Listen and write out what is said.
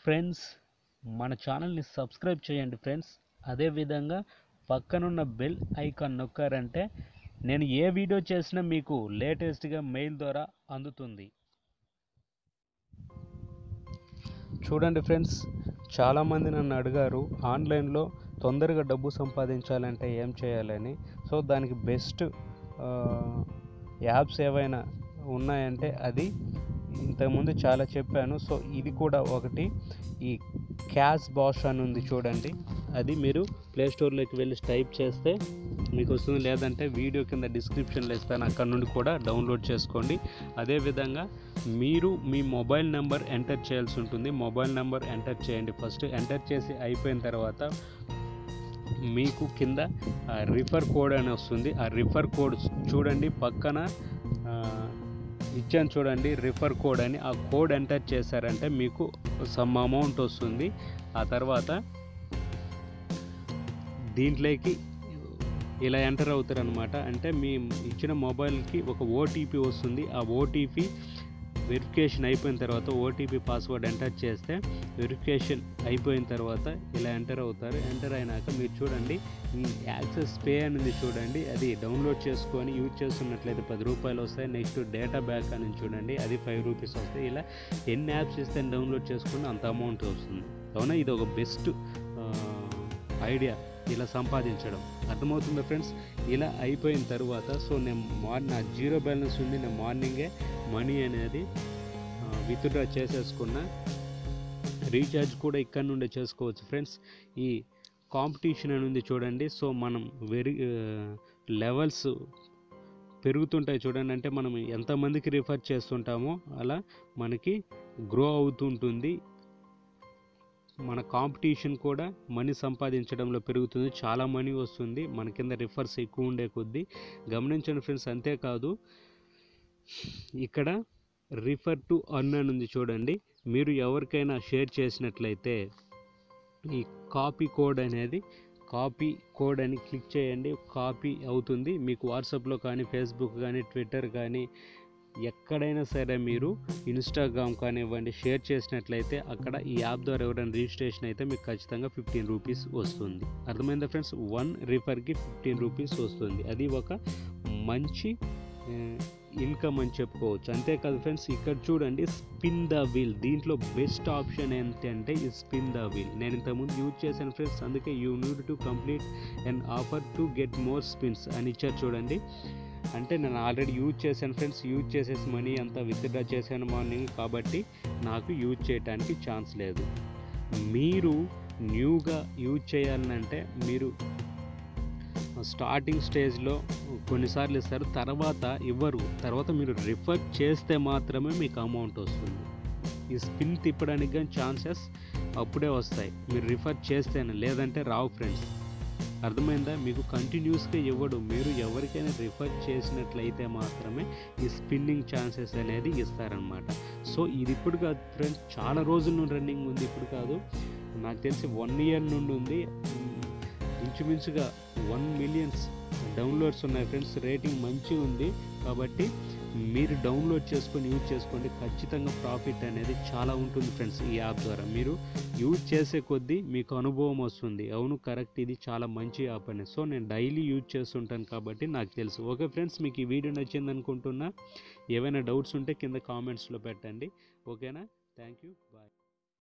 friends మన ఛానల్ని subscribe చేయండి ఫ్రెండ్స్ అదేవిధంగా పక్కనున్న బెల్ ఐకాన్ నొక్కారంటే నేను ఏ వీడియో చేసినా మీకు లేటెస్ట్గా మెయిల్ ద్వారా అందుతుంది చూడండి ఫ్రెండ్స్ చాలామంది నన్ను అడిగారు ఆన్లైన్లో తొందరగా డబ్బు సంపాదించాలంటే ఏం చేయాలని సో దానికి బెస్ట్ యాప్స్ ఏవైనా ఉన్నాయంటే అది ఇంతకుముందు చాలా చెప్పాను సో ఇది కూడా ఒకటి ఈ క్యాష్ బాష్ అని ఉంది చూడండి అది మీరు ప్లే స్టోర్లోకి వెళ్ళి టైప్ చేస్తే మీకు వస్తుంది లేదంటే వీడియో కింద డిస్క్రిప్షన్లో ఇస్తాను అక్కడ నుండి కూడా డౌన్లోడ్ చేసుకోండి అదేవిధంగా మీరు మీ మొబైల్ నెంబర్ ఎంటర్ చేయాల్సి ఉంటుంది మొబైల్ నెంబర్ ఎంటర్ చేయండి ఫస్ట్ ఎంటర్ చేసి అయిపోయిన తర్వాత మీకు కింద రిఫర్ కోడ్ అని వస్తుంది ఆ రిఫర్ కోడ్ చూడండి పక్కన ఆ, ఇచ్చాను చూడండి రిఫర్ కోడ్ అని ఆ కోడ్ ఎంటర్ చేశారంటే మీకు సమ్ అమౌంట్ వస్తుంది ఆ తర్వాత దీంట్లోకి ఇలా ఎంటర్ అవుతారు అనమాట అంటే మీ ఇచ్చిన మొబైల్కి ఒక ఓటీపీ వస్తుంది ఆ ఓటీపీ వెరిఫికేషన్ అయిపోయిన తర్వాత ఓటీపీ పాస్వర్డ్ ఎంటర్ చేస్తే వెరిఫికేషన్ అయిపోయిన తర్వాత ఇలా ఎంటర్ అవుతారు ఎంటర్ అయినాక మీరు చూడండి ఈ యాక్సెస్ పే అనేది చూడండి అది డౌన్లోడ్ చేసుకొని యూజ్ చేస్తున్నట్లయితే పది రూపాయలు వస్తాయి నెక్స్ట్ డేటా బ్యాక్ అని చూడండి అది ఫైవ్ రూపీస్ వస్తాయి ఇలా ఎన్ని యాప్స్ ఇస్తే అన్ని డౌన్లోడ్ చేసుకుని అంత అమౌంట్ వస్తుంది అవునా ఇది ఒక బెస్ట్ ఐడియా ఇలా సంపాదించడం అర్థమవుతుందా ఫ్రెండ్స్ ఇలా అయిపోయిన తర్వాత సో నేను మార్నింగ్ నా జీరో బ్యాలెన్స్ ఉంది నేను మార్నింగే మనీ అనేది విత్డ్రా చేసేసుకున్న రీఛార్జ్ కూడా ఇక్కడ నుండే చేసుకోవచ్చు ఫ్రెండ్స్ ఈ కాంపిటీషన్ అని ఉంది చూడండి సో మనం వెరీ లెవెల్స్ పెరుగుతుంటాయి చూడండి అంటే మనం ఎంతమందికి రిఫర్ చేస్తుంటామో అలా మనకి గ్రో అవుతుంటుంది మన కాంపిటీషన్ కూడా మనీ సంపాదించడంలో పెరుగుతుంది చాలా మనీ వస్తుంది మన కింద రిఫర్స్ ఎక్కువ ఉండే కొద్దీ గమనించండి ఫ్రెండ్స్ అంతేకాదు ఇక్కడ రిఫర్ టు అర్న్ అని ఉంది చూడండి మీరు ఎవరికైనా షేర్ చేసినట్లయితే ఈ కాపీ కోడ్ అనేది కాపీ కోడ్ అని క్లిక్ చేయండి కాపీ అవుతుంది మీకు వాట్సాప్లో కానీ ఫేస్బుక్ కానీ ట్విట్టర్ కానీ ఎక్కడైనా సరే మీరు ఇన్స్టాగ్రామ్ కానివ్వండి షేర్ చేసినట్లయితే అక్కడ ఈ యాప్ ద్వారా ఎవరైనా రిజిస్ట్రేషన్ అయితే మీకు ఖచ్చితంగా ఫిఫ్టీన్ రూపీస్ వస్తుంది అర్థమైందా ఫ్రెండ్స్ వన్ రిఫర్కి ఫిఫ్టీన్ రూపీస్ వస్తుంది అది ఒక మంచి ఇన్కమ్ అని చెప్పుకోవచ్చు అంతేకాదు ఫ్రెండ్స్ ఇక్కడ చూడండి స్పిన్ ద వీల్ దీంట్లో బెస్ట్ ఆప్షన్ ఏంటంటే ఈ స్పిన్ ద వీల్ నేను ఇంతకుముందు యూజ్ చేశాను ఫ్రెండ్స్ అందుకే you need to complete and offer to get more spins అని ఇచ్చారు చూడండి అంటే నేను ఆల్రెడీ యూజ్ చేశాను ఫ్రెండ్స్ యూజ్ చేసేసి మనీ అంతా విత్డ్రా చేశాను మార్నింగ్ కాబట్టి నాకు యూజ్ చేయడానికి ఛాన్స్ లేదు మీరు న్యూగా యూజ్ చేయాలంటే మీరు స్టార్టింగ్ స్టేజ్లో కొన్నిసార్లు ఇస్తారు తర్వాత ఇవ్వరు తర్వాత మీరు రిఫర్ చేస్తే మాత్రమే మీకు అమౌంట్ వస్తుంది ఈ స్పిన్ తిప్పడానికి కానీ ఛాన్సెస్ అప్పుడే వస్తాయి మీరు రిఫర్ చేస్తేనే లేదంటే రావు ఫ్రెండ్స్ అర్థమైందా మీకు కంటిన్యూస్గా ఇవ్వడు మీరు ఎవరికైనా రిఫర్ చేసినట్లయితే మాత్రమే ఈ స్పిన్నింగ్ ఛాన్సెస్ అనేది ఇస్తారనమాట సో ఇది ఇప్పుడు కాదు ఫ్రెండ్స్ చాలా రోజుల నుండి రన్నింగ్ ఉంది ఇప్పుడు కాదు నాకు తెలిసి వన్ ఇయర్ నుండి ఉంది ఇంచుమించుగా వన్ మిలియన్స్ డౌన్లోడ్స్ ఉన్నాయి ఫ్రెండ్స్ రేటింగ్ మంచిగా ఉంది కాబట్టి మీరు డౌన్లోడ్ చేసుకొని యూజ్ చేసుకోండి ఖచ్చితంగా ప్రాఫిట్ అనేది చాలా ఉంటుంది ఫ్రెండ్స్ ఈ యాప్ ద్వారా మీరు యూజ్ చేసే కొద్దీ మీకు అనుభవం వస్తుంది అవును కరెక్ట్ ఇది చాలా మంచి యాప్ అని సో నేను డైలీ యూజ్ చేస్తుంటాను కాబట్టి నాకు తెలుసు ఓకే ఫ్రెండ్స్ మీకు ఈ వీడియో నచ్చింది అనుకుంటున్నా ఏవైనా డౌట్స్ ఉంటే కింద కామెంట్స్లో పెట్టండి ఓకేనా థ్యాంక్ యూ బాయ్